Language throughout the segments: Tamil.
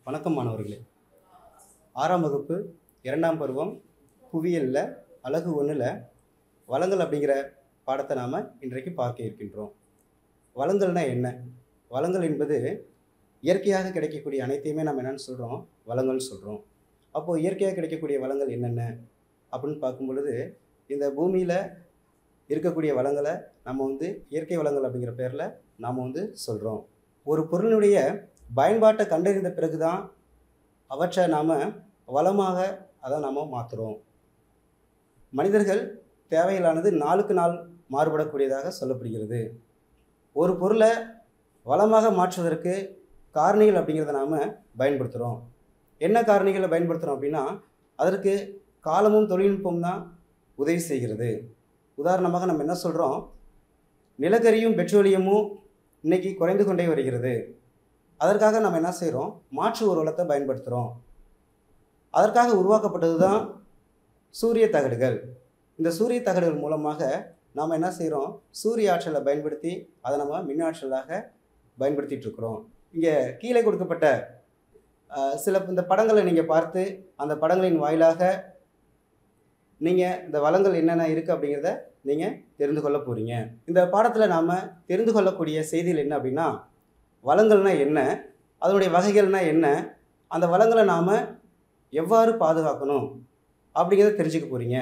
வணக்கம் மாணவர்களே ஆறாம் வகுப்பு இரண்டாம் பருவம் புவியியலில் அழகு ஒன்றில் வளங்கள் அப்படிங்கிற பாடத்தை நாம் இன்றைக்கு பார்க்க இருக்கின்றோம் வளங்கள்னா என்ன வளங்கள் என்பது இயற்கையாக கிடைக்கக்கூடிய அனைத்தையுமே நம்ம என்னென்னு சொல்கிறோம் வளங்கள்னு சொல்கிறோம் அப்போது இயற்கையாக கிடைக்கக்கூடிய வளங்கள் என்னென்ன அப்படின்னு பார்க்கும் பொழுது இந்த பூமியில் இருக்கக்கூடிய வளங்களை நம்ம வந்து இயற்கை வளங்கள் அப்படிங்கிற பேரில் நாம் வந்து சொல்கிறோம் ஒரு பொருளினுடைய பயன்பாட்டை கண்டறிந்த பிறகு தான் அவற்றை நாம் வளமாக அதை நாம் மாற்றுறோம் மனிதர்கள் தேவையிலானது நாளுக்கு நாள் மாறுபடக்கூடியதாக சொல்லப்படுகிறது ஒரு பொருளை வளமாக மாற்றுவதற்கு காரணிகள் அப்படிங்கிறத நாம் பயன்படுத்துகிறோம் என்ன காரணிகளை பயன்படுத்துகிறோம் அப்படின்னா அதற்கு காலமும் தொழில்நுட்பம் தான் உதவி செய்கிறது உதாரணமாக நம்ம என்ன சொல்கிறோம் நிலக்கரியும் பெட்ரோலியமும் இன்னைக்கு குறைந்து கொண்டே வருகிறது அதற்காக நம்ம என்ன செய்கிறோம் மாற்று ஒரு வளத்தை பயன்படுத்துகிறோம் அதற்காக உருவாக்கப்பட்டது தான் சூரிய தகடுகள் இந்த சூரிய தகடுகள் மூலமாக நாம் என்ன செய்கிறோம் சூரிய ஆற்றலை பயன்படுத்தி அதை நம்ம மின் ஆற்றலாக பயன்படுத்திட்டு இருக்கிறோம் இங்கே கீழே கொடுக்கப்பட்ட அஹ், சில இந்த படங்களை நீங்கள் பார்த்து அந்த படங்களின் வாயிலாக நீங்கள் இந்த வளங்கள் என்னென்ன இருக்குது அப்படிங்கிறத நீங்கள் தெரிந்து கொள்ள போகிறீங்க இந்த பாடத்தில் நாம் தெரிந்து கொள்ளக்கூடிய செய்திகள் என்ன அப்படின்னா வளங்கள்னா என்ன அதனுடைய வகைகள்னா என்ன அந்த வளங்களை நாம் எவ்வாறு பாதுகாக்கணும் அப்படிங்கிறத தெரிஞ்சுக்க போகிறீங்க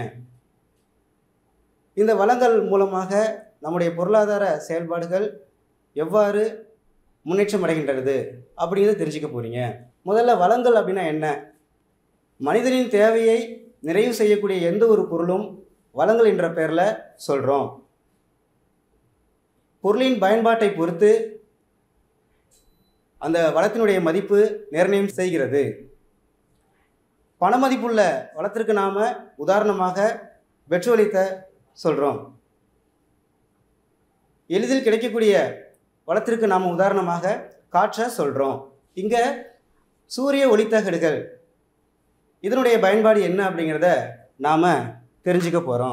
இந்த வளங்கள் மூலமாக நம்முடைய பொருளாதார செயல்பாடுகள் எவ்வாறு முன்னேற்றம் அடைகின்றது அப்படிங்கிறத தெரிஞ்சுக்க போகிறீங்க முதல்ல வளங்கள் அப்படின்னா என்ன மனிதனின் தேவையை நிறைவு செய்யக்கூடிய எந்த ஒரு பொருளும் வளங்கள் என்ற பெயரில் சொல்கிறோம் பொருளின் பயன்பாட்டை பொறுத்து அந்த வளத்தினுடைய மதிப்பு நிர்ணயம் செய்கிறது பண மதிப்புள்ள வளத்திற்கு நாம் உதாரணமாக பெட்ரோலியத்தை சொல்கிறோம் எளிதில் கிடைக்கக்கூடிய வளத்திற்கு நாம் உதாரணமாக காற்றை சொல்கிறோம் இங்கே சூரிய ஒளித்தகடுகள் இதனுடைய பயன்பாடு என்ன அப்படிங்கிறத நாம் தெரிஞ்சுக்க போகிறோம்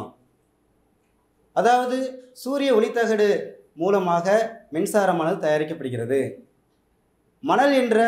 அதாவது சூரிய ஒளித்தகடு மூலமாக மின்சாரமானது தயாரிக்கப்படுகிறது மணல் என்ற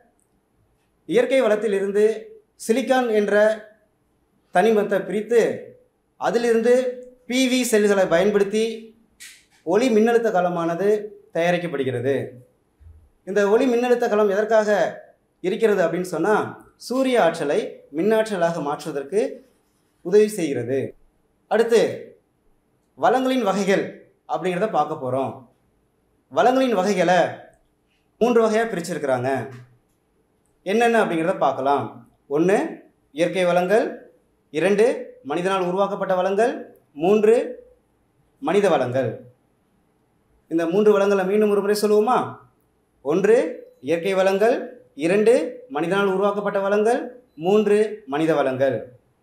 இயற்கை வளத்திலிருந்து சிலிக்கான் என்ற தனிமத்தை பிரித்து அதிலிருந்து பிவி செல்களை பயன்படுத்தி ஒளி மின்னழுத்த களமானது தயாரிக்கப்படுகிறது இந்த ஒளி மின்னழுத்த களம் எதற்காக இருக்கிறது அப்படின்னு சொன்னால் சூரிய ஆற்றலை மின்னாற்றலாக மாற்றுவதற்கு உதவி செய்கிறது அடுத்து வளங்களின் வகைகள் அப்படிங்கிறத பார்க்க போகிறோம் வளங்களின் வகைகளை மூன்று வகையாக பிரிச்சிருக்கிறாங்க என்னென்ன அப்படிங்கிறத பார்க்கலாம் ஒன்று இயற்கை வளங்கள் இரண்டு மனிதனால் உருவாக்கப்பட்ட வளங்கள் மூன்று மனித வளங்கள் இந்த மூன்று வளங்களை மீண்டும் ஒரு முறை சொல்லுவோமா ஒன்று இயற்கை வளங்கள் இரண்டு மனிதனால் உருவாக்கப்பட்ட வளங்கள் மூன்று மனித வளங்கள்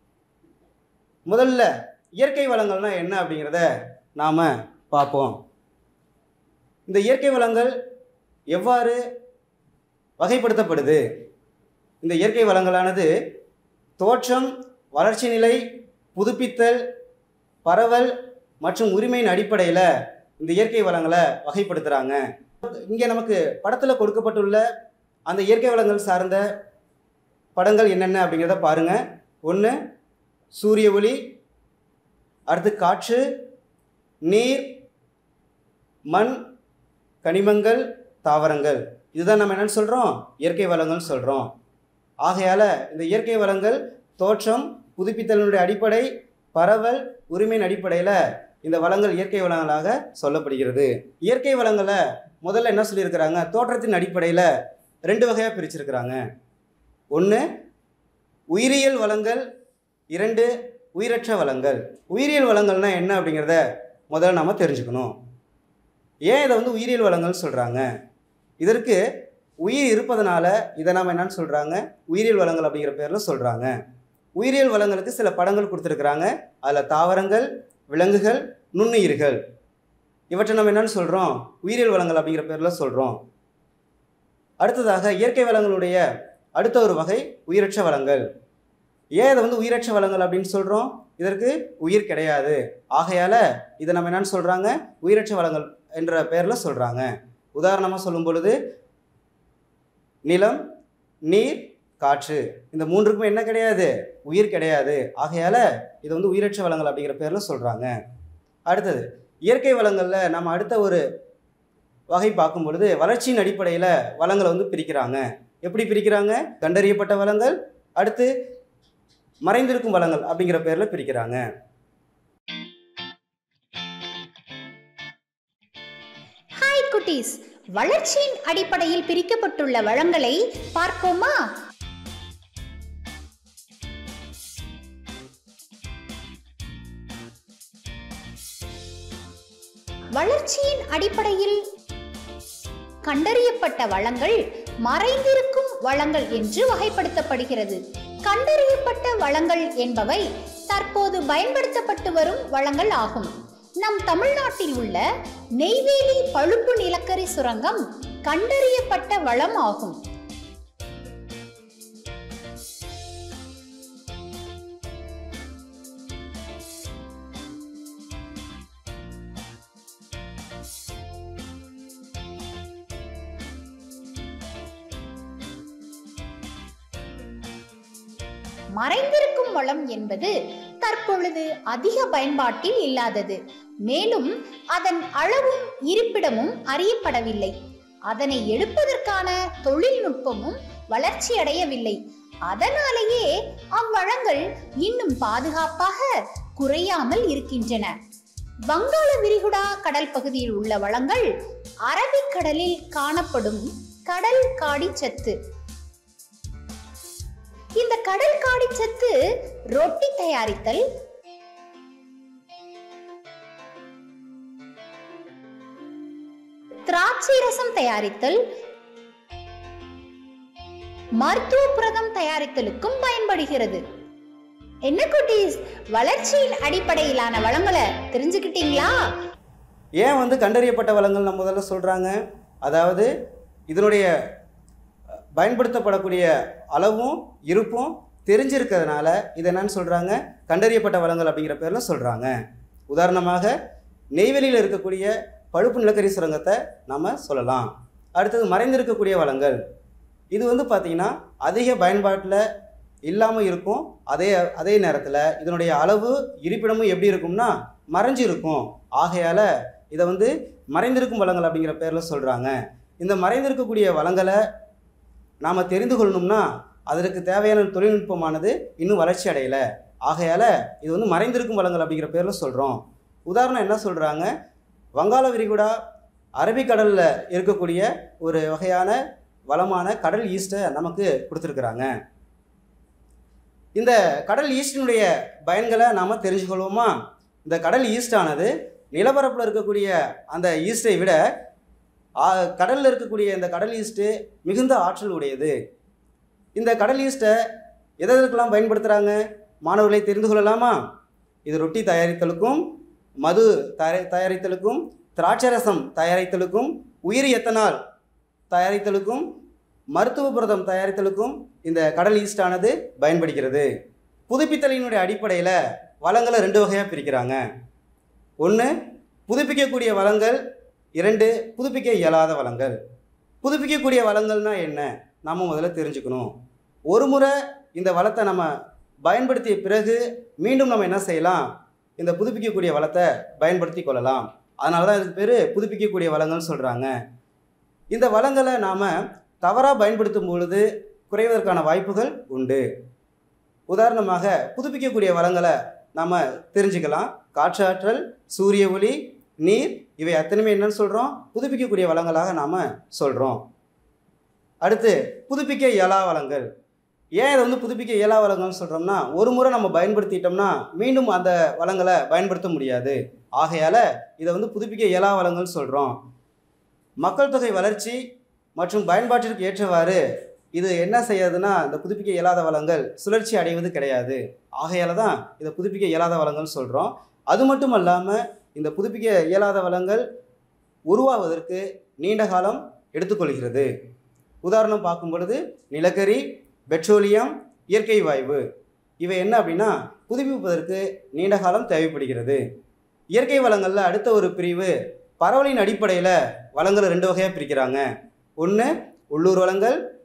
முதல்ல இயற்கை வளங்கள்னா என்ன அப்படிங்கிறத நாம் பார்ப்போம் இந்த இயற்கை வளங்கள் எவ்வாறு வகைப்படுத்தப்படுது இந்த இயற்கை வளங்களானது தோற்றம் வளர்ச்சி நிலை புதுப்பித்தல் பரவல் மற்றும் உரிமையின் அடிப்படையில் இந்த இயற்கை வளங்களை வகைப்படுத்துகிறாங்க இங்கே நமக்கு படத்தில் கொடுக்கப்பட்டுள்ள அந்த இயற்கை வளங்கள் சார்ந்த படங்கள் என்னென்ன அப்படிங்கிறத பாருங்கள் ஒன்று சூரிய ஒளி அடுத்து காற்று நீர் மண் கனிமங்கள் தாவரங்கள் இதுதான் நம்ம என்னன்னு சொல்கிறோம் இயற்கை வளங்கள்னு சொல்கிறோம் ஆகையால் இந்த இயற்கை வளங்கள் தோற்றம் புதுப்பித்தலினுடைய அடிப்படை பரவல் உரிமையின் அடிப்படையில் இந்த வளங்கள் இயற்கை வளங்களாக சொல்லப்படுகிறது இயற்கை வளங்களை முதல்ல என்ன சொல்லியிருக்கிறாங்க தோற்றத்தின் அடிப்படையில் ரெண்டு வகையாக பிரிச்சிருக்கிறாங்க ஒன்று உயிரியல் வளங்கள் இரண்டு உயிரற்ற வளங்கள் உயிரியல் வளங்கள்னா என்ன அப்படிங்கிறத முதல்ல நம்ம தெரிஞ்சுக்கணும் ஏன் இதை வந்து உயிரியல் வளங்கள்னு சொல்கிறாங்க இதற்கு உயிர் இருப்பதனால இதை நாம் என்னன்னு சொல்கிறாங்க உயிரியல் வளங்கள் அப்படிங்கிற பேரில் சொல்கிறாங்க உயிரியல் வளங்களுக்கு சில படங்கள் கொடுத்துருக்குறாங்க அதில் தாவரங்கள் விலங்குகள் நுண்ணுயிர்கள் இவற்றை நம்ம என்னன்னு சொல்கிறோம் உயிரியல் வளங்கள் அப்படிங்கிற பேரில் சொல்கிறோம் அடுத்ததாக இயற்கை வளங்களுடைய அடுத்த ஒரு வகை உயிரற்ற வளங்கள் ஏன் இதை வந்து உயிரற்ற வளங்கள் அப்படின்னு சொல்கிறோம் இதற்கு உயிர் கிடையாது ஆகையால் இதை நம்ம என்னன்னு சொல்கிறாங்க உயிரற்ற வளங்கள் என்ற பெயரில் சொல்கிறாங்க உதாரணமாக சொல்லும் பொழுது நிலம் நீர் காற்று இந்த மூன்றுக்குமே என்ன கிடையாது உயிர் கிடையாது ஆகையால் இது வந்து உயிரற்ற வளங்கள் அப்படிங்கிற பேரில் சொல்கிறாங்க அடுத்தது இயற்கை வளங்களில் நம்ம அடுத்த ஒரு வகை பார்க்கும் பொழுது வளர்ச்சியின் அடிப்படையில் வளங்களை வந்து பிரிக்கிறாங்க எப்படி பிரிக்கிறாங்க கண்டறியப்பட்ட வளங்கள் அடுத்து மறைந்திருக்கும் வளங்கள் அப்படிங்கிற பேரில் பிரிக்கிறாங்க ஹாய் குட்டீஸ் வளர்ச்சியின் அடிப்படையில் பிரிக்கப்பட்டுள்ள வளங்களை பார்ப்போமா வளர்ச்சியின் அடிப்படையில் கண்டறியப்பட்ட வளங்கள் மறைந்திருக்கும் வளங்கள் என்று வகைப்படுத்தப்படுகிறது கண்டறியப்பட்ட வளங்கள் என்பவை தற்போது பயன்படுத்தப்பட்டு வரும் வளங்கள் ஆகும் நம் தமிழ்நாட்டில் உள்ள நெய்வேலி பழுப்பு நிலக்கரி சுரங்கம் கண்டறியப்பட்ட வளம் ஆகும் மறைந்திருக்கும் வளம் என்பது தற்பொழுது அதிக பயன்பாட்டில் இல்லாதது மேலும் அதன் அளவும் இருப்பிடமும் அறியப்படவில்லை அதனை எடுப்பதற்கான தொழில்நுட்பமும் வளர்ச்சியடையவில்லை அதனாலேயே அவ்வளங்கள் இன்னும் பாதுகாப்பாக குறையாமல் இருக்கின்றன வங்காள விரிகுடா கடல் பகுதியில் உள்ள வளங்கள் அரபிக்கடலில் காணப்படும் கடல் காடிச்சத்து இந்த கடல் காடிச்சத்து ரொட்டி தயாரித்தல் திராட்சை ரசம் தயாரித்தல் மருத்துவ புரதம் தயாரித்தலுக்கும் பயன்படுகிறது என்ன குட்டீஸ் வளர்ச்சியின் அடிப்படையிலான வளங்களை தெரிஞ்சுக்கிட்டீங்களா ஏன் வந்து கண்டறியப்பட்ட வளங்கள் நம்ம முதல்ல சொல்கிறாங்க அதாவது இதனுடைய அஹ், பயன்படுத்தப்படக்கூடிய அளவும் இருப்பும் தெரிஞ்சிருக்கிறதுனால இது என்னன்னு சொல்கிறாங்க கண்டறியப்பட்ட வளங்கள் அப்படிங்கிற பேரில் சொல்கிறாங்க உதாரணமாக நெய்வேலியில் இருக்கக்கூடிய பழுப்பு நிலக்கரி சுரங்கத்தை நாம் சொல்லலாம் அடுத்தது மறைந்திருக்கக்கூடிய வளங்கள் இது வந்து பார்த்திங்கன்னா அதிக பயன்பாட்டில் இல்லாமல் இருக்கும் அதே அதே நேரத்தில் இதனுடைய அளவு இருப்பிடமும் எப்படி இருக்கும்னா மறைஞ்சு இருக்கும் ஆகையால் இதை வந்து மறைந்திருக்கும் வளங்கள் அப்படிங்கிற பேரில் சொல்கிறாங்க இந்த மறைந்திருக்கக்கூடிய வளங்களை நாம் தெரிந்து கொள்ளணும்னா அதற்கு தேவையான தொழில்நுட்பமானது இன்னும் வளர்ச்சி அடையலை ஆகையால் இது வந்து மறைந்திருக்கும் வளங்கள் அப்படிங்கிற பேரில் சொல்கிறோம் உதாரணம் என்ன சொல்கிறாங்க வங்காள விரிகுடா அரபிக்கடலில் இருக்கக்கூடிய ஒரு வகையான வளமான கடல் ஈஸ்ட்டை நமக்கு கொடுத்துருக்குறாங்க இந்த கடல் ஈஸ்டினுடைய பயன்களை நாம் தெரிஞ்சுக்கொள்வோமா இந்த கடல் ஈஸ்டானது நிலப்பரப்பில் இருக்கக்கூடிய அந்த ஈஸ்டை விட கடலில் இருக்கக்கூடிய இந்த கடல் ஈஸ்ட்டு மிகுந்த ஆற்றல் உடையது இந்த கடல் ஈஸ்ட்டை எதற்கெல்லாம் பயன்படுத்துகிறாங்க மாணவர்களை தெரிந்து கொள்ளலாமா இது ரொட்டி தயாரித்தலுக்கும் மது தயாரி தயாரித்தலுக்கும் திராட்சரசம் தயாரித்தலுக்கும் உயிரி எத்தனால் தயாரித்தலுக்கும் மருத்துவ புரதம் தயாரித்தலுக்கும் இந்த கடல் ஈஸ்டானது பயன்படுகிறது புதுப்பித்தலினுடைய அடிப்படையில் வளங்களை ரெண்டு வகையாக பிரிக்கிறாங்க ஒன்று புதுப்பிக்கக்கூடிய வளங்கள் இரண்டு புதுப்பிக்க இயலாத வளங்கள் புதுப்பிக்கக்கூடிய வளங்கள்னா என்ன நம்ம முதல்ல தெரிஞ்சுக்கணும் ஒரு முறை இந்த வளத்தை நம்ம பயன்படுத்திய பிறகு மீண்டும் நம்ம என்ன செய்யலாம் இந்த புதுப்பிக்கக்கூடிய வளத்தை பயன்படுத்தி கொள்ளலாம் அதனால தான் இதுக்கு பேர் புதுப்பிக்கக்கூடிய வளங்கள்னு சொல்கிறாங்க இந்த வளங்களை நாம் தவறாக பயன்படுத்தும் பொழுது குறைவதற்கான வாய்ப்புகள் உண்டு உதாரணமாக புதுப்பிக்கக்கூடிய வளங்களை நம்ம தெரிஞ்சுக்கலாம் காற்றாற்றல் சூரிய ஒளி நீர் இவை அத்தனையுமே என்னன்னு சொல்கிறோம் புதுப்பிக்கக்கூடிய வளங்களாக நாம் சொல்கிறோம் அடுத்து புதுப்பிக்க இயலா வளங்கள் ஏன் இதை வந்து புதுப்பிக்க இயலா வளங்கள்னு சொல்கிறோம்னா ஒரு முறை நம்ம பயன்படுத்திட்டோம்னா மீண்டும் அந்த வளங்களை பயன்படுத்த முடியாது ஆகையால் இதை வந்து புதுப்பிக்க இயலா வளங்கள்னு சொல்கிறோம் மக்கள் தொகை வளர்ச்சி மற்றும் பயன்பாட்டிற்கு ஏற்றவாறு இது என்ன செய்யாதுன்னா இந்த புதுப்பிக்க இயலாத வளங்கள் சுழற்சி அடைவது கிடையாது ஆகையால தான் இதை புதுப்பிக்க இயலாத வளங்கள்னு சொல்கிறோம் அது மட்டும் இல்லாமல் இந்த புதுப்பிக்க இயலாத வளங்கள் உருவாவதற்கு நீண்ட காலம் எடுத்துக்கொள்கிறது உதாரணம் பார்க்கும் பொழுது நிலக்கரி பெட்ரோலியம் இயற்கை வாயு இவை என்ன அப்படின்னா புதுப்பிப்பதற்கு நீண்ட காலம் தேவைப்படுகிறது இயற்கை வளங்களில் அடுத்த ஒரு பிரிவு பரவலின் அடிப்படையில் வளங்களை ரெண்டு வகையாக பிரிக்கிறாங்க ஒன்று உள்ளூர் வளங்கள்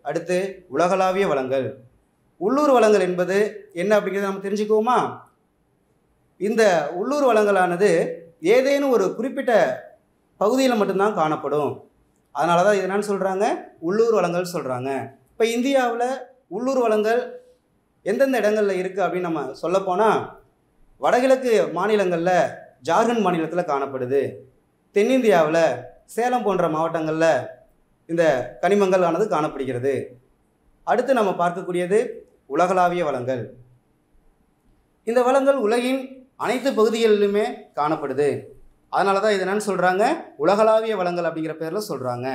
அடுத்து உலகளாவிய வளங்கள் உள்ளூர் வளங்கள் என்பது என்ன அப்படிங்கிறத நம்ம தெரிஞ்சுக்குவோமா இந்த உள்ளூர் வளங்களானது ஏதேனும் ஒரு குறிப்பிட்ட பகுதியில் மட்டும்தான் காணப்படும் அதனால தான் இது என்னன்னு சொல்கிறாங்க உள்ளூர் வளங்கள் சொல்கிறாங்க இப்போ இந்தியாவில் உள்ளூர் வளங்கள் எந்தெந்த இடங்களில் இருக்குது அப்படின்னு நம்ம சொல்லப்போனால் வடகிழக்கு மாநிலங்களில் ஜார்க்கண்ட் மாநிலத்தில் காணப்படுது தென்னிந்தியாவில் சேலம் போன்ற மாவட்டங்களில் இந்த கனிமங்கள் ஆனது காணப்படுகிறது அடுத்து நம்ம பார்க்கக்கூடியது உலகளாவிய வளங்கள் இந்த வளங்கள் உலகின் அனைத்து பகுதிகளிலுமே காணப்படுது அதனால தான் இது என்னன்னு சொல்கிறாங்க உலகளாவிய வளங்கள் அப்படிங்கிற பேரில் சொல்கிறாங்க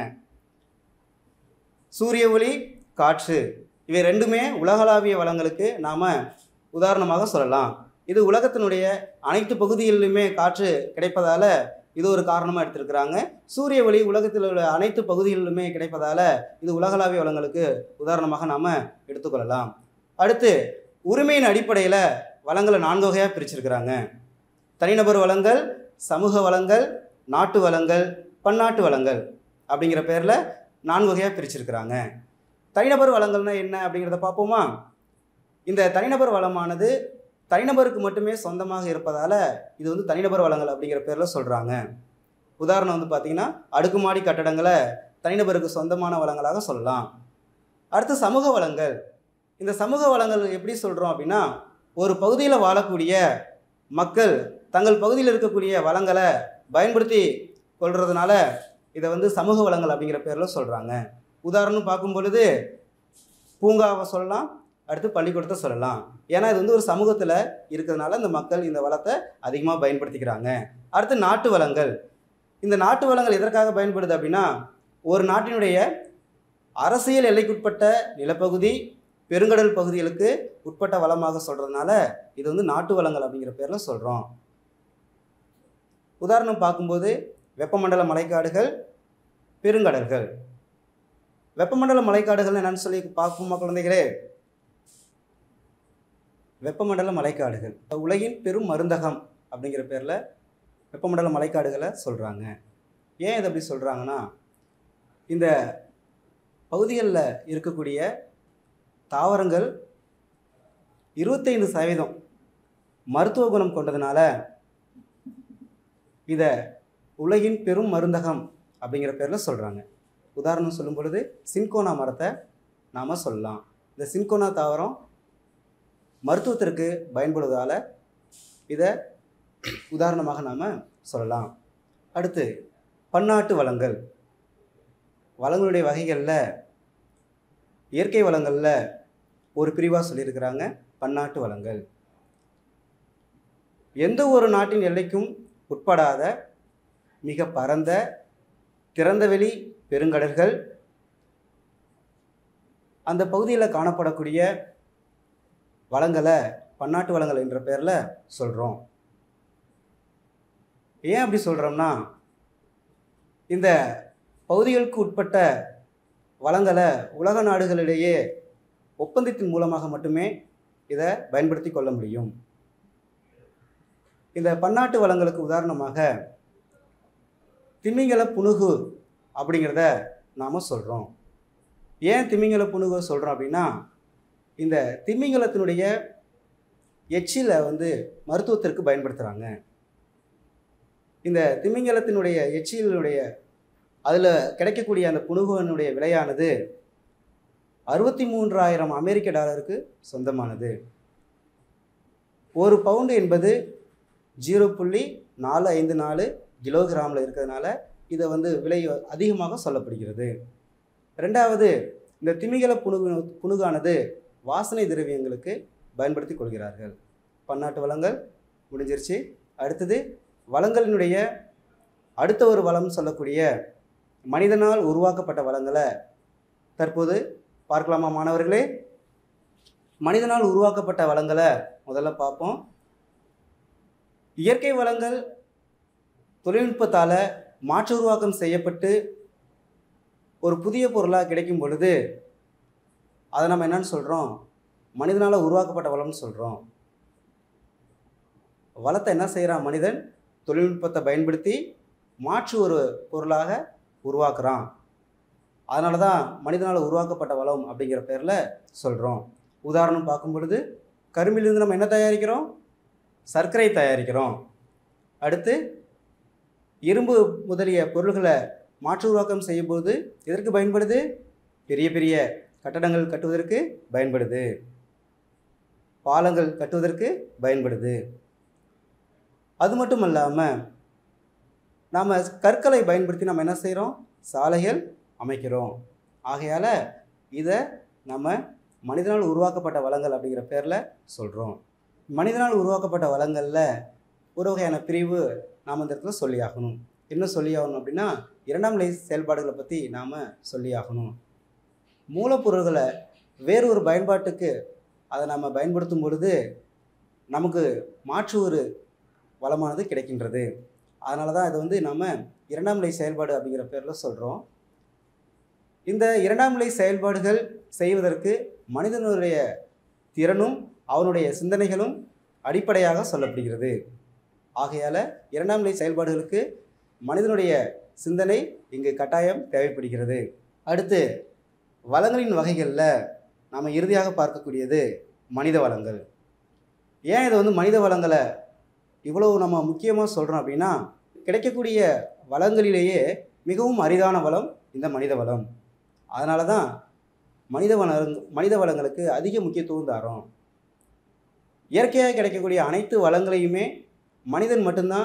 சூரிய ஒளி காற்று இவை ரெண்டுமே உலகளாவிய வளங்களுக்கு நாம் உதாரணமாக சொல்லலாம் இது உலகத்தினுடைய அனைத்து பகுதிகளிலுமே காற்று கிடைப்பதால் இது ஒரு காரணமாக எடுத்திருக்கிறாங்க சூரிய ஒளி உலகத்தில் உள்ள அனைத்து பகுதிகளிலுமே கிடைப்பதால் இது உலகளாவிய வளங்களுக்கு உதாரணமாக நாம் எடுத்துக்கொள்ளலாம் அடுத்து உரிமையின் அடிப்படையில் வளங்களை நான்கு வகையாக பிரிச்சிருக்கிறாங்க தனிநபர் வளங்கள் சமூக வளங்கள் நாட்டு வளங்கள் பன்னாட்டு வளங்கள் அப்படிங்கிற பேரில் நான்கு வகையாக பிரிச்சிருக்கிறாங்க தனிநபர் வளங்கள்னா என்ன அப்படிங்கிறத பார்ப்போமா இந்த தனிநபர் வளமானது தனிநபருக்கு மட்டுமே சொந்தமாக இருப்பதால் இது வந்து தனிநபர் வளங்கள் அப்படிங்கிற பேரில் சொல்கிறாங்க உதாரணம் வந்து பார்த்திங்கன்னா அடுக்குமாடி கட்டடங்களை தனிநபருக்கு சொந்தமான வளங்களாக சொல்லலாம் அடுத்து சமூக வளங்கள் இந்த சமூக வளங்கள் எப்படி சொல்கிறோம் அப்படின்னா ஒரு பகுதியில் வாழக்கூடிய மக்கள் தங்கள் பகுதியில் இருக்கக்கூடிய வளங்களை பயன்படுத்தி கொள்றதுனால இதை வந்து சமூக வளங்கள் அப்படிங்கிற பேரில் சொல்கிறாங்க உதாரணம் பார்க்கும் பொழுது பூங்காவை சொல்லலாம் அடுத்து பள்ளிக்கூடத்தை சொல்லலாம் ஏன்னா இது வந்து ஒரு சமூகத்தில் இருக்கிறதுனால இந்த மக்கள் இந்த வளத்தை அதிகமாக பயன்படுத்திக்கிறாங்க அடுத்து நாட்டு வளங்கள் இந்த நாட்டு வளங்கள் எதற்காக பயன்படுது அப்படின்னா ஒரு நாட்டினுடைய அரசியல் எல்லைக்குட்பட்ட நிலப்பகுதி பெருங்கடல் பகுதிகளுக்கு உட்பட்ட வளமாக சொல்கிறதுனால இது வந்து நாட்டு வளங்கள் அப்படிங்கிற பேரில் சொல்கிறோம் உதாரணம் பார்க்கும்போது வெப்பமண்டல மலைக்காடுகள் பெருங்கடல்கள் வெப்பமண்டல மலைக்காடுகள் என்னன்னு சொல்லி பார்ப்போமா குழந்தைகளே வெப்பமண்டல மலைக்காடுகள் உலகின் பெரும் மருந்தகம் அப்படிங்கிற பேரில் வெப்பமண்டல மலைக்காடுகளை சொல்கிறாங்க ஏன் இதை அப்படி சொல்கிறாங்கன்னா இந்த பகுதிகளில் இருக்கக்கூடிய தாவரங்கள் இருபத்தைந்து சதவீதம் மருத்துவ குணம் கொண்டதுனால இதை உலகின் பெரும் மருந்தகம் அப்படிங்கிற பேரில் சொல்கிறாங்க உதாரணம் சொல்லும் பொழுது சின்கோனா மரத்தை நாம் சொல்லலாம் இந்த சின்கோனா தாவரம் மருத்துவத்திற்கு பயன்படுவதால் இதை உதாரணமாக நாம் சொல்லலாம் அடுத்து பன்னாட்டு வளங்கள் வளங்களுடைய வகைகளில் இயற்கை வளங்களில் ஒரு பிரிவாக சொல்லியிருக்கிறாங்க பன்னாட்டு வளங்கள் எந்த ஒரு நாட்டின் எல்லைக்கும் உட்படாத மிக பரந்த திறந்தவெளி பெருங்கடல்கள் அந்த பகுதியில் காணப்படக்கூடிய வளங்களை பன்னாட்டு வளங்கள் என்ற பேரில் சொல்கிறோம் ஏன் அப்படி சொல்கிறோம்னா இந்த பகுதிகளுக்கு உட்பட்ட வளங்களை உலக நாடுகளிடையே ஒப்பந்தத்தின் மூலமாக மட்டுமே இதை பயன்படுத்தி கொள்ள முடியும் இந்த பன்னாட்டு வளங்களுக்கு உதாரணமாக திமிங்கல புனுகு அப்படிங்கிறத நாம் சொல்கிறோம் ஏன் திமிங்கல புனுகு சொல்கிறோம் அப்படின்னா இந்த திமிங்கலத்தினுடைய எச்சிலை வந்து மருத்துவத்திற்கு பயன்படுத்துகிறாங்க இந்த திமிங்கலத்தினுடைய எச்சிலினுடைய அதில் கிடைக்கக்கூடிய அந்த புனுகுவனுடைய விலையானது அறுபத்தி மூன்றாயிரம் அமெரிக்க டாலருக்கு சொந்தமானது ஒரு பவுண்டு என்பது ஜீரோ புள்ளி நாலு ஐந்து நாலு கிலோகிராமில் இருக்கிறதுனால இதை வந்து விலை அதிகமாக சொல்லப்படுகிறது ரெண்டாவது இந்த திமிங்கல புணுகு புணுகானது வாசனை திரவியங்களுக்கு பயன்படுத்தி கொள்கிறார்கள் பன்னாட்டு வளங்கள் முடிஞ்சிருச்சு அடுத்தது வளங்களினுடைய அடுத்த ஒரு வளம் சொல்லக்கூடிய மனிதனால் உருவாக்கப்பட்ட வளங்களை தற்போது பார்க்கலாமா மாணவர்களே மனிதனால் உருவாக்கப்பட்ட வளங்களை முதல்ல பார்ப்போம் இயற்கை வளங்கள் தொழில்நுட்பத்தால் மாற்று உருவாக்கம் செய்யப்பட்டு ஒரு புதிய பொருளாக கிடைக்கும் பொழுது அதை நம்ம என்னன்னு சொல்கிறோம் மனிதனால் உருவாக்கப்பட்ட வளம்னு சொல்கிறோம் வளத்தை என்ன செய்கிறான் மனிதன் தொழில்நுட்பத்தை பயன்படுத்தி மாற்று ஒரு பொருளாக உருவாக்குறான் அதனால தான் மனிதனால் உருவாக்கப்பட்ட வளம் அப்படிங்கிற பேரில் சொல்கிறோம் உதாரணம் பார்க்கும் பொழுது கரும்பிலிருந்து நம்ம என்ன தயாரிக்கிறோம் சர்க்கரை தயாரிக்கிறோம் அடுத்து இரும்பு முதலிய பொருள்களை மாற்று உருவாக்கம் செய்யும்போது எதற்கு பயன்படுது பெரிய பெரிய கட்டடங்கள் கட்டுவதற்கு பயன்படுது பாலங்கள் கட்டுவதற்கு பயன்படுது அது மட்டும் இல்லாமல் நாம் கற்களை பயன்படுத்தி நம்ம என்ன செய்கிறோம் சாலைகள் அமைக்கிறோம் ஆகையால் இதை நம்ம மனிதனால் உருவாக்கப்பட்ட வளங்கள் அப்படிங்கிற பேரில் சொல்கிறோம் மனிதனால் உருவாக்கப்பட்ட வளங்களில் ஒரு வகையான பிரிவு நாம் இந்த இடத்துல சொல்லியாகணும் என்ன சொல்லியாகணும் அப்படின்னா இரண்டாம் நிலை செயல்பாடுகளை பற்றி நாம் சொல்லியாகணும் மூலப்பொருள்களை வேறு ஒரு பயன்பாட்டுக்கு அதை நம்ம பயன்படுத்தும் பொழுது நமக்கு மாற்று ஒரு வளமானது கிடைக்கின்றது அதனால தான் இது வந்து நம்ம இரண்டாம் நிலை செயல்பாடு அப்படிங்கிற பேரில் சொல்கிறோம் இந்த இரண்டாம் நிலை செயல்பாடுகள் செய்வதற்கு மனிதனுடைய திறனும் அவனுடைய சிந்தனைகளும் அடிப்படையாக சொல்லப்படுகிறது ஆகையால் இரண்டாம் நிலை செயல்பாடுகளுக்கு மனிதனுடைய சிந்தனை இங்கு கட்டாயம் தேவைப்படுகிறது அடுத்து வளங்களின் வகைகளில் நாம் இறுதியாக பார்க்கக்கூடியது மனித வளங்கள் ஏன் இதை வந்து மனித வளங்களை இவ்வளவு நம்ம முக்கியமாக சொல்கிறோம் அப்படின்னா கிடைக்கக்கூடிய வளங்களிலேயே மிகவும் அரிதான வளம் இந்த மனித வளம் அதனால தான் மனித வளங் மனித வளங்களுக்கு அதிக முக்கியத்துவம் தரோம் இயற்கையாக கிடைக்கக்கூடிய அனைத்து வளங்களையுமே மனிதன் மட்டும்தான்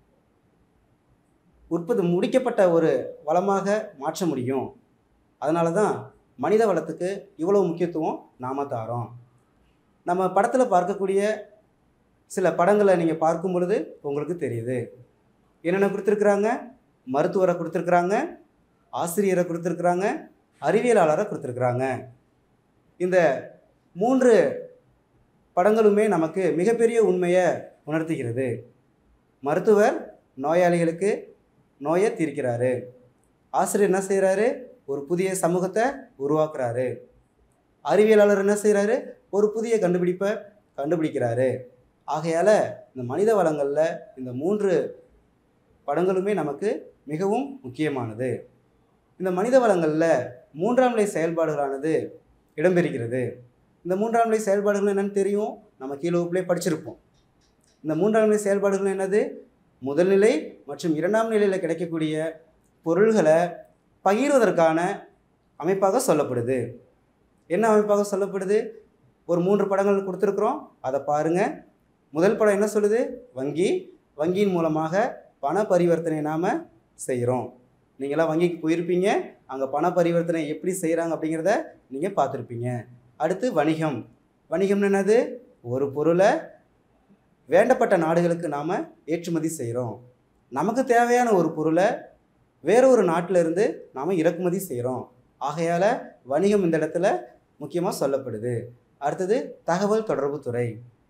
உற்பத்தி முடிக்கப்பட்ட ஒரு வளமாக மாற்ற முடியும் அதனால தான் மனித வளத்துக்கு இவ்வளவு முக்கியத்துவம் நாம தாரோம் நம்ம படத்தில் பார்க்கக்கூடிய சில படங்களை நீங்கள் பார்க்கும் பொழுது உங்களுக்கு தெரியுது என்னென்ன கொடுத்துருக்குறாங்க மருத்துவரை கொடுத்துருக்குறாங்க ஆசிரியரை கொடுத்துருக்குறாங்க அறிவியலாளரை கொடுத்துருக்குறாங்க இந்த மூன்று படங்களுமே நமக்கு மிகப்பெரிய உண்மையை உணர்த்துகிறது மருத்துவர் நோயாளிகளுக்கு நோயை தீர்க்கிறாரு ஆசிரியர் என்ன செய்கிறாரு ஒரு புதிய சமூகத்தை உருவாக்குறாரு அறிவியலாளர் என்ன செய்கிறாரு ஒரு புதிய கண்டுபிடிப்பை கண்டுபிடிக்கிறாரு ஆகையால் இந்த மனித வளங்களில் இந்த மூன்று படங்களுமே நமக்கு மிகவும் முக்கியமானது இந்த மனித வளங்களில் மூன்றாம் நிலை செயல்பாடுகளானது இடம்பெறுகிறது இந்த மூன்றாம் நிலை செயல்பாடுகள் என்னன்னு தெரியும் நம்ம கீழே வகுப்புலேயே படிச்சிருப்போம் இந்த மூன்றாம் நிலை செயல்பாடுகள் என்னது முதல்நிலை மற்றும் இரண்டாம் நிலையில் கிடைக்கக்கூடிய பொருள்களை பகிர்வதற்கான அமைப்பாக சொல்லப்படுது என்ன அமைப்பாக சொல்லப்படுது ஒரு மூன்று படங்கள் கொடுத்துருக்குறோம் அதை பாருங்கள் முதல் படம் என்ன சொல்லுது வங்கி வங்கியின் மூலமாக பண பரிவர்த்தனை நாம் செய்கிறோம் நீங்களாம் வங்கிக்கு போயிருப்பீங்க அங்கே பண பரிவர்த்தனை எப்படி செய்கிறாங்க அப்படிங்கிறத நீங்கள் பார்த்துருப்பீங்க அடுத்து வணிகம் வணிகம்னு என்னது ஒரு பொருளை வேண்டப்பட்ட நாடுகளுக்கு நாம் ஏற்றுமதி செய்கிறோம் நமக்கு தேவையான ஒரு பொருளை வேற ஒரு நாட்டில் இருந்து நாம் இறக்குமதி செய்கிறோம் ஆகையால் வணிகம் இந்த இடத்துல முக்கியமாக சொல்லப்படுது அடுத்தது தகவல் தொடர்பு துறை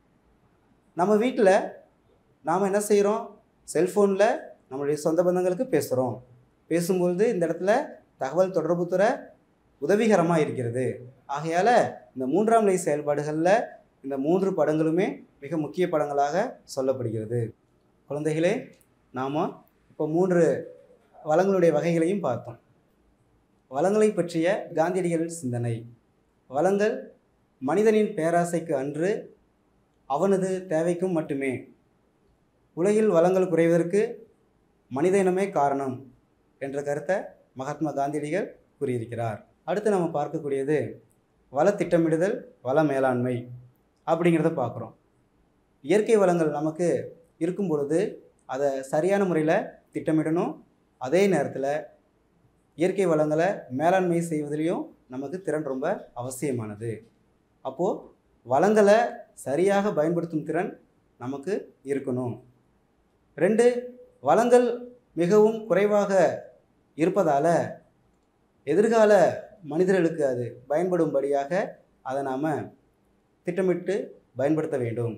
நம்ம வீட்டில் நாம் என்ன செய்கிறோம் செல்ஃபோனில் நம்மளுடைய சொந்த பந்தங்களுக்கு பேசுகிறோம் பேசும்பொழுது இந்த இடத்துல தகவல் தொடர்புத்துறை உதவிகரமாக இருக்கிறது ஆகையால் இந்த மூன்றாம் நிலை செயல்பாடுகளில் இந்த மூன்று படங்களுமே மிக முக்கிய படங்களாக சொல்லப்படுகிறது குழந்தைகளே நாம் இப்போ மூன்று வளங்களுடைய வகைகளையும் பார்த்தோம் வளங்களை பற்றிய காந்தியடிகள் சிந்தனை வளங்கள் மனிதனின் பேராசைக்கு அன்று அவனது தேவைக்கும் மட்டுமே உலகில் வளங்கள் குறைவதற்கு மனித இனமே காரணம் என்ற கருத்தை மகாத்மா காந்தியடிகள் கூறியிருக்கிறார் அடுத்து நம்ம பார்க்கக்கூடியது வள திட்டமிடுதல் வள மேலாண்மை அப்படிங்கிறத பார்க்குறோம் இயற்கை வளங்கள் நமக்கு இருக்கும் பொழுது அதை சரியான முறையில் திட்டமிடணும் அதே நேரத்தில் இயற்கை வளங்களை மேலாண்மை செய்வதிலையும் நமக்கு திறன் ரொம்ப அவசியமானது அப்போது வளங்களை சரியாக பயன்படுத்தும் திறன் நமக்கு இருக்கணும் ரெண்டு வளங்கள் மிகவும் குறைவாக இருப்பதால் எதிர்கால மனிதர்களுக்கு அது பயன்படும்படியாக அதை நாம் திட்டமிட்டு பயன்படுத்த வேண்டும்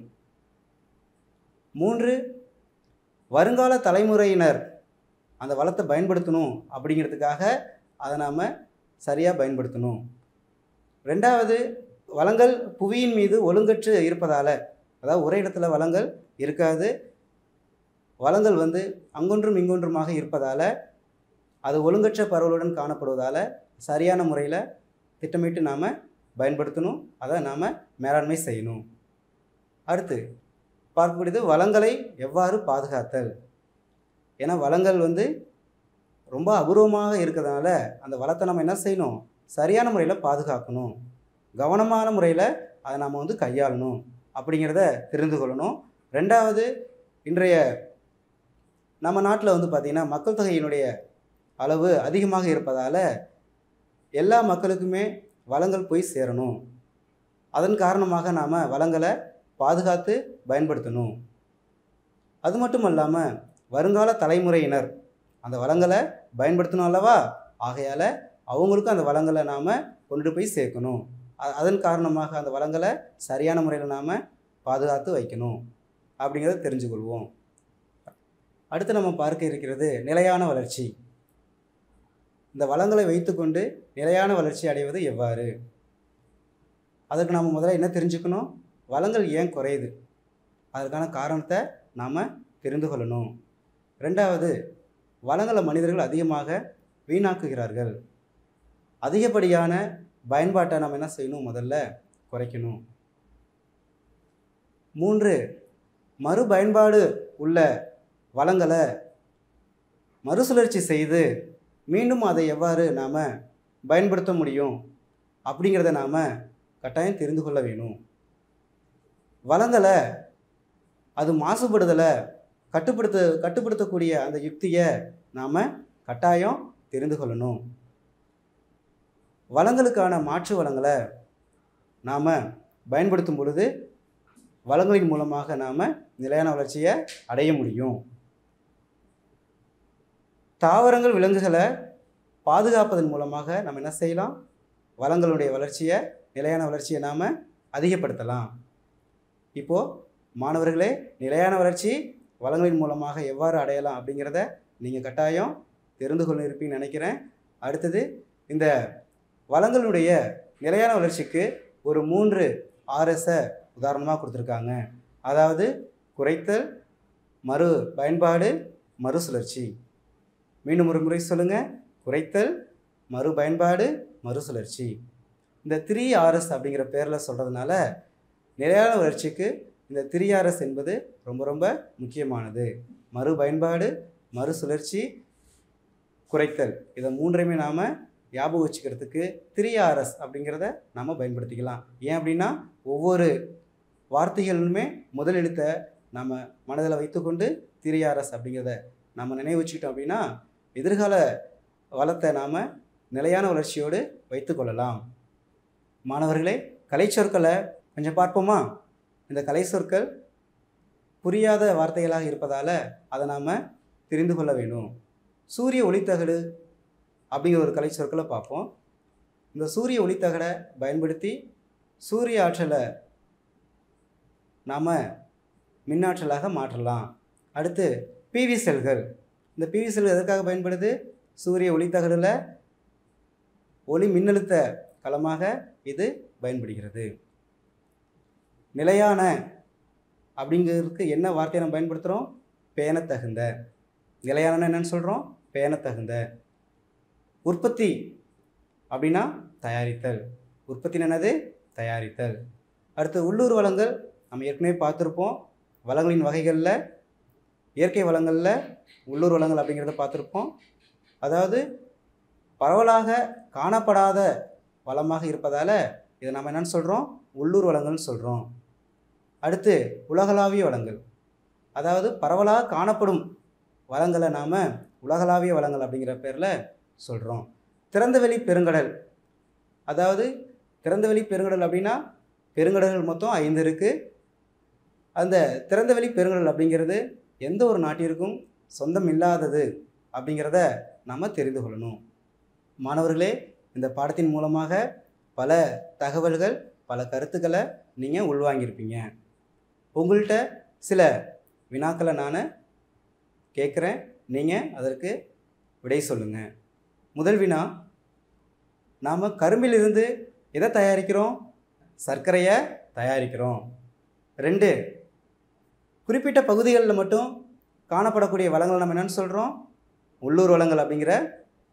மூன்று வருங்கால தலைமுறையினர் அந்த வளத்தை பயன்படுத்தணும் அப்படிங்கிறதுக்காக அதை நாம் சரியாக பயன்படுத்தணும் ரெண்டாவது வளங்கள் புவியின் மீது ஒழுங்கற்று இருப்பதால் அதாவது ஒரே இடத்துல வளங்கள் இருக்காது வளங்கள் வந்து அங்கொன்றும் இங்கொன்றுமாக இருப்பதால் அது ஒழுங்கற்ற பரவலுடன் காணப்படுவதால் சரியான முறையில் திட்டமிட்டு நாம் பயன்படுத்தணும் அதை நாம் மேலாண்மை செய்யணும் அடுத்து பார்க்கக்கூடியது வளங்களை எவ்வாறு பாதுகாத்தல் ஏன்னா வளங்கள் வந்து ரொம்ப அபூர்வமாக இருக்கிறதுனால அந்த வளத்தை நம்ம என்ன செய்யணும் சரியான முறையில் பாதுகாக்கணும் கவனமான முறையில் அதை நம்ம வந்து கையாளணும் அப்படிங்கிறத தெரிந்து கொள்ளணும் ரெண்டாவது இன்றைய நம்ம நாட்டில் வந்து பார்த்திங்கன்னா மக்கள் தொகையினுடைய அளவு அதிகமாக இருப்பதால் எல்லா மக்களுக்குமே வளங்கள் போய் சேரணும் அதன் காரணமாக நாம் வளங்களை பாதுகாத்து பயன்படுத்தணும் அது மட்டும் இல்லாமல் வருங்கால தலைமுறையினர் அந்த வளங்களை பயன்படுத்தணும் அல்லவா ஆகையால் அவங்களுக்கும் அந்த வளங்களை நாம் கொண்டு போய் சேர்க்கணும் அ- அதன் காரணமாக அந்த வளங்களை சரியான முறையில் நாம் பாதுகாத்து வைக்கணும் அப்படிங்கிறத தெரிஞ்சுக்கொள்வோம் அடுத்து நம்ம பார்க்க இருக்கிறது நிலையான வளர்ச்சி இந்த வளங்களை வைத்துக்கொண்டு நிலையான வளர்ச்சி அடைவது எவ்வாறு அதற்கு நாம் முதல்ல என்ன தெரிஞ்சுக்கணும் வளங்கள் ஏன் குறையுது அதற்கான காரணத்தை நாம் தெரிந்து கொள்ளணும் ரெண்டாவது வளங்களை மனிதர்கள் அதிகமாக வீணாக்குகிறார்கள் அதிகப்படியான பயன்பாட்டை நம்ம என்ன செய்யணும் முதல்ல குறைக்கணும் மூன்று மறுபயன்பாடு உள்ள வளங்களை மறுசுழற்சி செய்து மீண்டும் அதை எவ்வாறு நாம் பயன்படுத்த முடியும் அப்படிங்கிறத நாம் கட்டாயம் தெரிந்து கொள்ள வேணும் வளங்களை அது மாசுபடுதலை கட்டுப்படுத்த கட்டுப்படுத்தக்கூடிய அந்த யுக்தியை நாம் கட்டாயம் தெரிந்து கொள்ளணும் வளங்களுக்கான மாற்று வளங்களை நாம் பயன்படுத்தும் பொழுது வளங்களின் மூலமாக நாம் நிலையான வளர்ச்சியை அடைய முடியும் தாவரங்கள் விலங்குகளை பாதுகாப்பதன் மூலமாக நம்ம என்ன செய்யலாம் வளங்களுடைய வளர்ச்சியை நிலையான வளர்ச்சியை நாம் அதிகப்படுத்தலாம் இப்போது மாணவர்களே நிலையான வளர்ச்சி வளங்களின் மூலமாக எவ்வாறு அடையலாம் அப்படிங்கிறத நீங்கள் கட்டாயம் தெரிந்து கொள்ள இருப்பீங்கன்னு நினைக்கிறேன் அடுத்தது இந்த வளங்களுடைய நிலையான வளர்ச்சிக்கு ஒரு மூன்று ஆர்எஸை உதாரணமாக கொடுத்துருக்காங்க அதாவது குறைத்தல் மறு பயன்பாடு மறுசுழற்சி மீண்டும் ஒரு முறை சொல்லுங்கள் குறைத்தல் மறு பயன்பாடு மறுசுழற்சி இந்த த்ரீ ஆர்எஸ் அப்படிங்கிற பேரில் சொல்கிறதுனால நிலையான வளர்ச்சிக்கு இந்த த்ரீ ஆர்எஸ் என்பது ரொம்ப ரொம்ப முக்கியமானது மறு பயன்பாடு மறுசுழற்சி குறைத்தல் இதை மூன்றையுமே நாம் ஞாபகம் வச்சுக்கிறதுக்கு த்ரீ ஆர்எஸ் அப்படிங்கிறத நாம் பயன்படுத்திக்கலாம் ஏன் அப்படின்னா ஒவ்வொரு வார்த்தைகளுமே முதல் எழுத்தை நம்ம மனதில் வைத்துக்கொண்டு த்ரீ ஆர்எஸ் அப்படிங்கிறத நம்ம நினைவு வச்சுக்கிட்டோம் அப்படின்னா எதிர்கால வளத்தை நாம் நிலையான வளர்ச்சியோடு வைத்துக்கொள்ளலாம் மாணவர்களே கலை சொற்களை கொஞ்சம் பார்ப்போமா இந்த கலை சொற்கள் புரியாத வார்த்தைகளாக இருப்பதால் அதை நாம் தெரிந்து கொள்ள வேணும் சூரிய ஒளித்தகடு அப்படிங்கிற ஒரு கலை சொற்களை பார்ப்போம் இந்த சூரிய ஒளித்தகடை பயன்படுத்தி சூரிய ஆற்றலை நாம் மின்னாற்றலாக மாற்றலாம் அடுத்து பிவி செல்கள் இந்த பிவி செல்கள் எதற்காக பயன்படுது சூரிய ஒளித்தகடில் ஒளி மின்னழுத்த களமாக இது பயன்படுகிறது நிலையான அப்படிங்கிறதுக்கு என்ன வார்த்தையை நம்ம பயன்படுத்துகிறோம் பேணத்தகுந்த நிலையான என்னன்னு சொல்கிறோம் பேணத்தகுந்த உற்பத்தி அப்படின்னா தயாரித்தல் உற்பத்தி என்னது தயாரித்தல் அடுத்து உள்ளூர் வளங்கள் நம்ம ஏற்கனவே பார்த்துருப்போம் வளங்களின் வகைகளில் இயற்கை வளங்களில் உள்ளூர் வளங்கள் அப்படிங்கிறத பார்த்துருப்போம் அதாவது பரவலாக காணப்படாத வளமாக இருப்பதால் இதை நம்ம என்னன்னு சொல்கிறோம் உள்ளூர் வளங்கள்னு சொல்கிறோம் அடுத்து உலகளாவிய வளங்கள் அதாவது பரவலாக காணப்படும் வளங்களை நாம் உலகளாவிய வளங்கள் அப்படிங்கிற பேரில் சொல்கிறோம் திறந்தவெளி பெருங்கடல் அதாவது திறந்தவெளி பெருங்கடல் அப்படின்னா பெருங்கடல்கள் மொத்தம் ஐந்து இருக்குது அந்த திறந்தவெளி பெருங்கடல் அப்படிங்கிறது எந்த ஒரு நாட்டிற்கும் சொந்தம் இல்லாதது அப்படிங்கிறத நாம் தெரிந்து கொள்ளணும் மாணவர்களே இந்த பாடத்தின் மூலமாக பல தகவல்கள் பல கருத்துக்களை நீங்கள் உள்வாங்கியிருப்பீங்க உங்கள்கிட்ட சில வினாக்களை நான் கேட்குறேன் நீங்கள் அதற்கு விடை சொல்லுங்கள் முதல் வினா நாம் கரும்பிலிருந்து எதை தயாரிக்கிறோம் சர்க்கரையை தயாரிக்கிறோம் ரெண்டு குறிப்பிட்ட பகுதிகளில் மட்டும் காணப்படக்கூடிய வளங்கள் நம்ம என்னென்னு சொல்கிறோம் உள்ளூர் வளங்கள் அப்படிங்கிற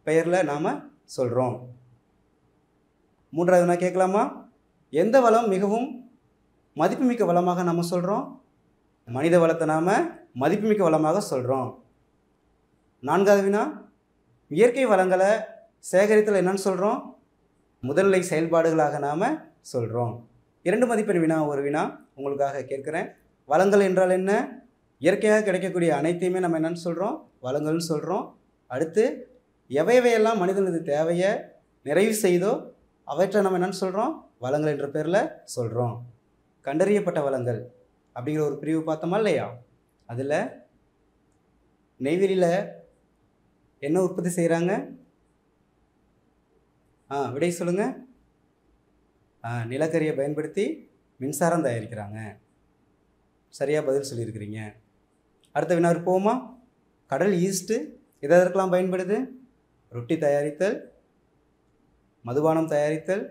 பெயரில் நாம் சொல்கிறோம் மூன்றாவது நான் கேட்கலாமா எந்த வளம் மிகவும் மதிப்புமிக்க வளமாக நம்ம சொல்கிறோம் மனித வளத்தை நாம் மதிப்புமிக்க வளமாக சொல்கிறோம் நான்காவது வினா இயற்கை வளங்களை சேகரித்தல் என்னன்னு சொல்கிறோம் முதல்நிலை செயல்பாடுகளாக நாம் சொல்கிறோம் இரண்டு மதிப்பெண் வினா ஒரு வினா உங்களுக்காக கேட்குறேன் வளங்கள் என்றால் என்ன இயற்கையாக கிடைக்கக்கூடிய அனைத்தையுமே நம்ம என்னன்னு சொல்கிறோம் வளங்கள்னு சொல்கிறோம் அடுத்து எவை எவையெல்லாம் மனிதனுக்கு தேவையை நிறைவு செய்தோ அவற்றை நம்ம என்னன்னு சொல்கிறோம் வளங்கள் என்ற பேரில் சொல்கிறோம் கண்டறியப்பட்ட வளங்கள் அப்படிங்கிற ஒரு பிரிவு பார்த்தோமா இல்லையா அதில் நெய்வேலியில் என்ன உற்பத்தி செய்கிறாங்க ஆ விடை சொல்லுங்கள் ஆ நிலக்கரியை பயன்படுத்தி மின்சாரம் தயாரிக்கிறாங்க சரியாக பதில் சொல்லியிருக்கிறீங்க அடுத்த வினார் போவோமா கடல் ஈஸ்ட்டு எதற்கெல்லாம் பயன்படுது ரொட்டி தயாரித்தல் மதுபானம் தயாரித்தல்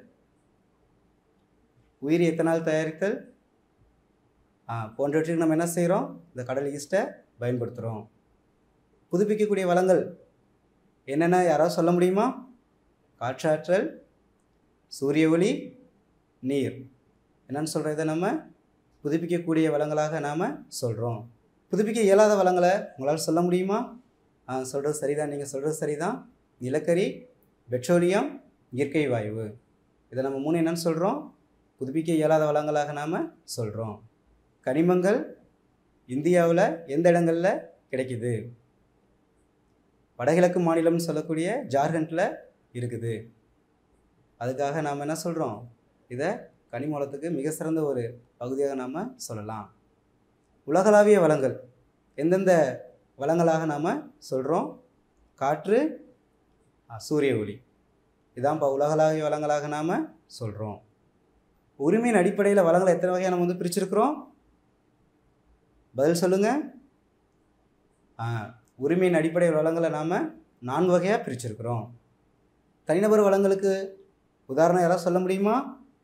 உயிரி எத்தனால் தயாரித்தல் ஆ போன்றவற்றுக்கு நம்ம என்ன செய்கிறோம் இந்த கடல் ஈஸ்ட்டை பயன்படுத்துகிறோம் புதுப்பிக்கக்கூடிய வளங்கள் என்னென்ன யாராவது சொல்ல முடியுமா காற்றாற்றல் சூரிய ஒளி நீர் என்னன்னு சொல்கிற இதை நம்ம புதுப்பிக்கக்கூடிய வளங்களாக நாம் சொல்கிறோம் புதுப்பிக்க இயலாத வளங்களை உங்களால் சொல்ல முடியுமா ஆ சொல்கிறது சரிதான் நீங்கள் சொல்கிறது சரிதான் நிலக்கரி பெட்ரோலியம் இயற்கை வாயு இதை நம்ம மூணு என்னன்னு சொல்கிறோம் புதுப்பிக்க இயலாத வளங்களாக நாம் சொல்கிறோம் கனிமங்கள் இந்தியாவில் எந்த இடங்களில் கிடைக்குது வடகிழக்கு மாநிலம்னு சொல்லக்கூடிய ஜார்க்கண்டில் இருக்குது அதுக்காக நாம் என்ன சொல்கிறோம் இதை கனிம வளத்துக்கு மிக சிறந்த ஒரு பகுதியாக நாம் சொல்லலாம் உலகளாவிய வளங்கள் எந்தெந்த வளங்களாக நாம் சொல்கிறோம் காற்று ஆ, சூரிய ஒளி இதான் இப்போ உலகளாவிய வளங்களாக நாம் சொல்கிறோம் உரிமையின் அடிப்படையில் வளங்களை எத்தனை வகையாக நம்ம வந்து பிரிச்சிருக்கிறோம் பதில் சொல்லுங்கள் ஆ உரிமையின் அடிப்படை வளங்களை நாம் நான்கு வகையாக பிரிச்சிருக்கிறோம் தனிநபர் வளங்களுக்கு உதாரணம் யாராவது சொல்ல முடியுமா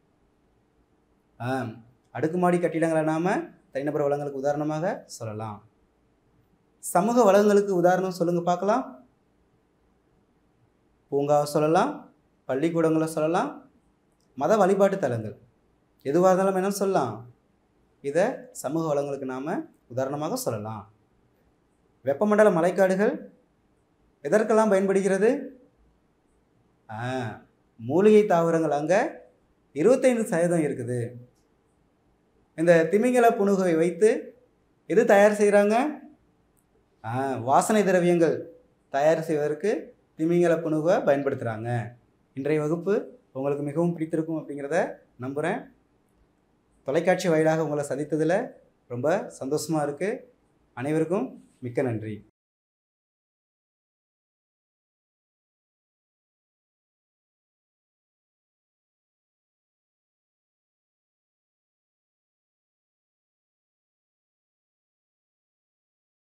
ஆ அடுக்குமாடி கட்டிடங்களை நாம் தனிநபர் வளங்களுக்கு உதாரணமாக சொல்லலாம் சமூக வளங்களுக்கு உதாரணம் சொல்லுங்கள் பார்க்கலாம் பூங்காவை சொல்லலாம் பள்ளிக்கூடங்களை சொல்லலாம் மத வழிபாட்டு தலங்கள் எதுவாக இருந்தாலும் என்ன சொல்லலாம் இதை சமூக வளங்களுக்கு நாம் உதாரணமாக சொல்லலாம் வெப்பமண்டல மலைக்காடுகள் எதற்கெல்லாம் பயன்படுகிறது ஆ மூலிகை தாவரங்கள் அங்கே இருபத்தைந்து சதவீதம் இருக்குது இந்த திமிங்கல புணுகை வைத்து எது தயார் செய்கிறாங்க ஆ வாசனை திரவியங்கள் தயார் செய்வதற்கு திமிங்கல புணுகை பயன்படுத்துகிறாங்க இன்றைய வகுப்பு உங்களுக்கு மிகவும் பிடித்திருக்கும் அப்படிங்கிறத நம்புகிறேன் தொலைக்காட்சி வாயிலாக உங்களை சந்தித்ததில் ரொம்ப சந்தோஷமாக இருக்குது அனைவருக்கும் மிக்க நன்றி